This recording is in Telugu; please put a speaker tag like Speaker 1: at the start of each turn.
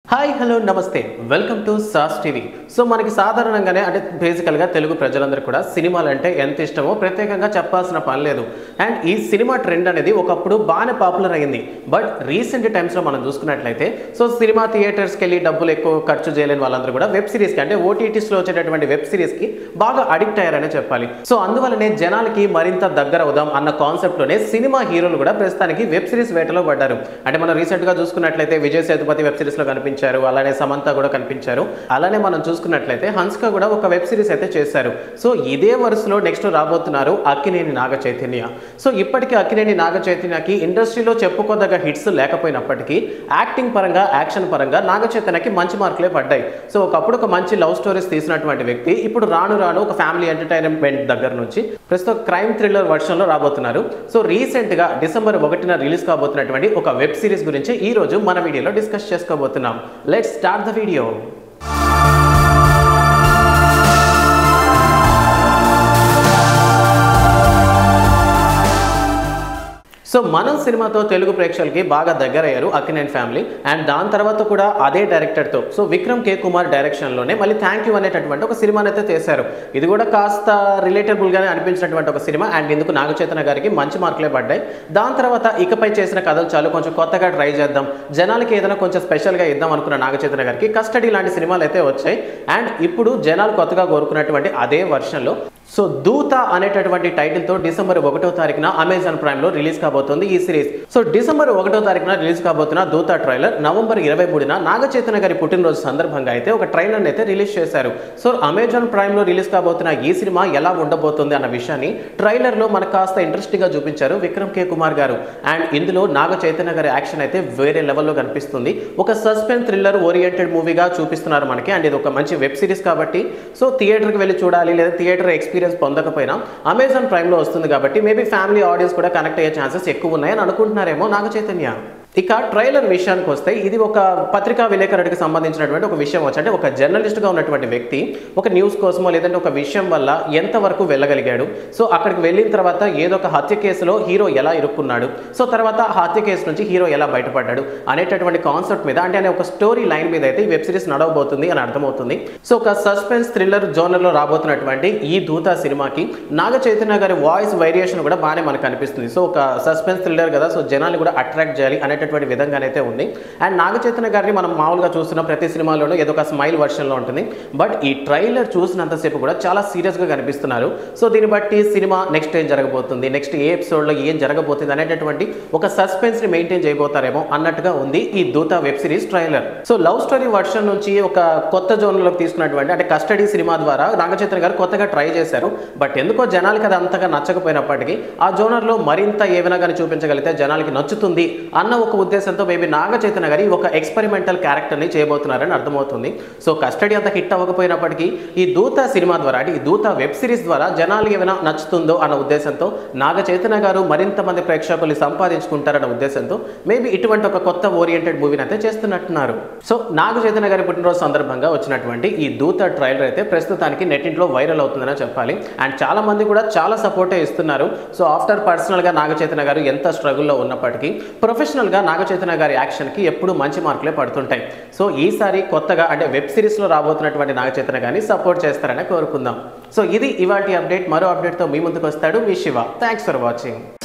Speaker 1: హాయ్ హలో నమస్తే వెల్కమ్ టు సాస్ టీవీ సో మనకి సాధారణంగానే అంటే బేసికల్గా తెలుగు ప్రజలందరూ కూడా సినిమాలు అంటే ఎంత ఇష్టమో ప్రత్యేకంగా చెప్పాల్సిన పని లేదు అండ్ ఈ సినిమా ట్రెండ్ అనేది ఒకప్పుడు బాగానే పాపులర్ అయింది బట్ రీసెంట్ టైమ్స్లో మనం చూసుకున్నట్లయితే సో సినిమా థియేటర్స్కి వెళ్ళి డబ్బులు ఎక్కువ ఖర్చు చేయలేని వాళ్ళందరూ కూడా వెబ్ సిరీస్కి అంటే ఓటీటీస్లో వచ్చేటటువంటి వెబ్ సిరీస్కి బాగా అడిక్ట్ అయ్యారనే చెప్పాలి సో అందువల్లనే జనాలకి మరింత దగ్గర అవుదాం అన్న కాన్సెప్ట్లోనే సినిమా హీరోలు కూడా ప్రస్తుతానికి వెబ్ సిరీస్ వేటలో పడ్డారు అంటే మనం రీసెంట్గా చూసుకున్నట్లయితే విజయ్ సేతుపతి వెబ్ సిరీస్లో కనిపించారు అలానే సమంత కూడా కనిపించారు అలానే మనం చూసుకున్నట్లయితే హన్స్క కూడా ఒక వెబ్ సిరీస్ అయితే చేశారు సో ఇదే వరుసలో నెక్స్ట్ రాబోతున్నారు అక్కినేని నాగ చైతన్య సో ఇప్పటికీ అక్కినేని నాగ చైతన్యకి ఇండస్ట్రీలో చెప్పుకోదగ్గ హిట్స్ లేకపోయినప్పటికీ యాక్టింగ్ పరంగా యాక్షన్ పరంగా నాగ చైతన్యకి మంచి మార్కులే పడ్డాయి సో ఒకప్పుడు ఒక మంచి లవ్ స్టోరీస్ తీసినటువంటి వ్యక్తి ఇప్పుడు రాను రాను ఒక ఫ్యామిలీ ఎంటర్టైన్మెంట్ దగ్గర నుంచి ప్రస్తుతం క్రైమ్ థ్రిల్లర్ వర్షన్లో రాబోతున్నారు సో రీసెంట్గా డిసెంబర్ ఒకటిన రిలీజ్ కాబోతున్నటువంటి ఒక వెబ్ సిరీస్ గురించి ఈ రోజు మన వీడియోలో డిస్కస్ చేసుకోబోతున్నాం let's start the video so మనం సినిమాతో తెలుగు ప్రేక్షకులకి బాగా దగ్గరయ్యారు అక్కినేని ఫ్యామిలీ అండ్ దాని తర్వాత కూడా అదే డైరెక్టర్తో సో విక్రమ్ కే కుమార్ డైరెక్షన్లోనే మళ్ళీ థ్యాంక్ యూ అనేటటువంటి ఒక సినిమాని అయితే చేశారు ఇది కూడా కాస్త రిలేటబుల్గానే అనిపించినటువంటి ఒక సినిమా అండ్ ఇందుకు నాగచైతన్య గారికి మంచి మార్కులే పడ్డాయి దాని తర్వాత ఇకపై చేసిన కథలు చాలు కొంచెం కొత్తగా ట్రై చేద్దాం జనాలకి ఏదైనా కొంచెం స్పెషల్గా ఇద్దాం అనుకున్న నాగచైతన్య గారికి కస్టడీ లాంటి సినిమాలు అయితే వచ్చాయి అండ్ ఇప్పుడు జనాలు కొత్తగా కోరుకున్నటువంటి అదే వర్షన్లో సో దూత అనేటటువంటి టైటిల్తో డిసెంబర్ ఒకటో తారీఖున అమెజాన్ ప్రైమ్లో రిలీజ్ కాబోతుంది ఈ సిరీస్ సో డిసెంబర్ ఒకటో తారీఖున రిలీజ్ కాబోతున్న దూత ట్రైలర్ నవంబర్ ఇరవై మూడున నాగచైతన్య గారి పుట్టినరోజు సందర్భంగా అయితే ఒక ట్రైలర్ అయితే రిలీజ్ చేశారు సో అమెజాన్ ప్రైమ్లో రిలీజ్ కాబోతున్న ఈ సినిమా ఎలా ఉండబోతుంది అన్న విషయాన్ని ట్రైలర్లో మనకు కాస్త ఇంట్రెస్టింగ్గా చూపించారు విక్రమ్ కే కుమార్ గారు అండ్ ఇందులో నాగ చైతన్య గారి యాక్షన్ అయితే వేరే లెవెల్లో కనిపిస్తుంది ఒక సస్పెన్స్ థ్రిల్లర్ ఓరియంటెడ్ మూవీగా చూపిస్తున్నారు మనకి అండ్ ఇది ఒక మంచి వెబ్ సిరీస్ కాబట్టి సో థియేటర్కి వెళ్ళి చూడాలి లేదా థియేటర్ ఎక్స్పీరియన్స్ పొందకపోయినా అమెజాన్ ప్రైమ్లో వస్తుంది కాబట్టి మేబీ ఫ్యామిలీ ఆడియన్స్ కూడా కనెక్ట్ అయ్యే ఛాన్సెస్ ఎక్కువ ఉన్నాయని అనుకుంటున్నారేమో నాగ చైతన్య ఇక ట్రైలర్ విషయానికి వస్తే ఇది ఒక పత్రికా విలేకరుడికి సంబంధించినటువంటి ఒక విషయం వచ్చి అంటే ఒక జర్నలిస్ట్గా ఉన్నటువంటి వ్యక్తి ఒక న్యూస్ కోసమో లేదంటే ఒక విషయం వల్ల ఎంతవరకు వెళ్ళగలిగాడు సో అక్కడికి వెళ్ళిన తర్వాత ఏదో ఒక హత్య కేసులో హీరో ఎలా ఇరుక్కున్నాడు సో తర్వాత ఆ హత్య కేసు నుంచి హీరో ఎలా బయటపడ్డాడు అనేటటువంటి కాన్సెప్ట్ మీద అంటే అనే ఒక స్టోరీ లైన్ మీద అయితే ఈ వెబ్ సిరీస్ నడవబోతుంది అని అర్థమవుతుంది సో ఒక సస్పెన్స్ థ్రిల్లర్ జోనర్లో రాబోతున్నటువంటి ఈ దూత సినిమాకి నాగ చైతన్య గారి వాయిస్ వేరియేషన్ కూడా బాగానే మనకు అనిపిస్తుంది సో ఒక సస్పెన్స్ థ్రిల్లర్ కదా సో జనాలు కూడా అట్రాక్ట్ చేయాలి అనేటటువంటి విధంగానైతే ఉంది అండ్ నాగ చైతన్య గారిని మనం మామూలుగా చూస్తున్న ప్రతి సినిమాలోనూ ఏదో ఒక స్మైల్ వర్షన్లో ఉంటుంది బట్ ఈ ట్రైలర్ చూసినంతసేపు కూడా చాలా సీరియస్గా కనిపిస్తున్నారు సో దీన్ని బట్టి సినిమా నెక్స్ట్ ఏం జరగబోతుంది నెక్స్ట్ ఏ ఎపిసోడ్లో ఏం జరగబోతుంది అనేటటువంటి ఒక సస్పెన్స్ని మెయింటైన్ చేయబోతారేమో అన్నట్టుగా ఉంది ఈ Dhootha web series trailer so love story version నుంచి ఒక కొత్త జోన్లోకి తీసుకున్నటువంటి అంటే కస్టడీ సినిమా ద్వారా నాగచైతన్య గారు కొత్తగా ట్రై చేశారు బట్ ఎందుకో జనాలకి అది అంతగా నచ్చకపోయినప్పటికీ ఆ జోనర్లో మరింత ఏమైనా కానీ చూపించగలిగితే జనాలకి నచ్చుతుంది అన్న ఒక ఉద్దేశంతో మేబీ నాగ చైతన్య గారి ఒక ఎక్స్పెరిమెంటల్ క్యారెక్టర్ని చేయబోతున్నారని అర్థమవుతుంది సో కస్టడీ అంత హిట్ అవ్వకపోయినప్పటికీ ఈ దూత సినిమా ద్వారా అంటే ఈ దూత వెబ్ సిరీస్ ద్వారా జనాలకి ఏమైనా నచ్చుతుందో అన్న ఉద్దేశంతో నాగ చైతన్య గారు మరింత మంది ప్రేక్షకుల్ని సంపాదించుకుంటారన్న ఉద్దేశంతో మేబీ ఇటువంటి ఒక కొత్త ఓరియంటెడ్ మూవీని అయితే చేస్తున్నట్టున్నారు సో నాగ చైతన్య గారి పుట్టినరోజు సందర్భంగా వచ్చినటువంటి ఈ దూత ట్రైలర్ అయితే ప్రస్తుతానికి నెట్టింట్లో వైరల్ అవుతుందని చెప్పాలి అండ్ చాలా మంది కూడా చాలా సపోర్టే ఇస్తున్నారు సో ఆఫ్టర్ పర్సనల్గా నాగ చైతన్య గారు ఎంత స్ట్రగుల్లో ఉన్నప్పటికీ ప్రొఫెషనల్గా నాగ చైతన్య గారి యాక్షన్కి ఎప్పుడు మంచి మార్కులే పడుతుంటాయి సో ఈసారి కొత్తగా అంటే వెబ్ సిరీస్లో రాబోతున్నటువంటి నాగ చైతన్య గారిని సపోర్ట్ చేస్తారని కోరుకుందాం సో ఇది ఇవాటి అప్డేట్ మరో అప్డేట్తో మీ ముందుకు వస్తాడు మీ శివ థ్యాంక్స్ ఫర్ వాచింగ్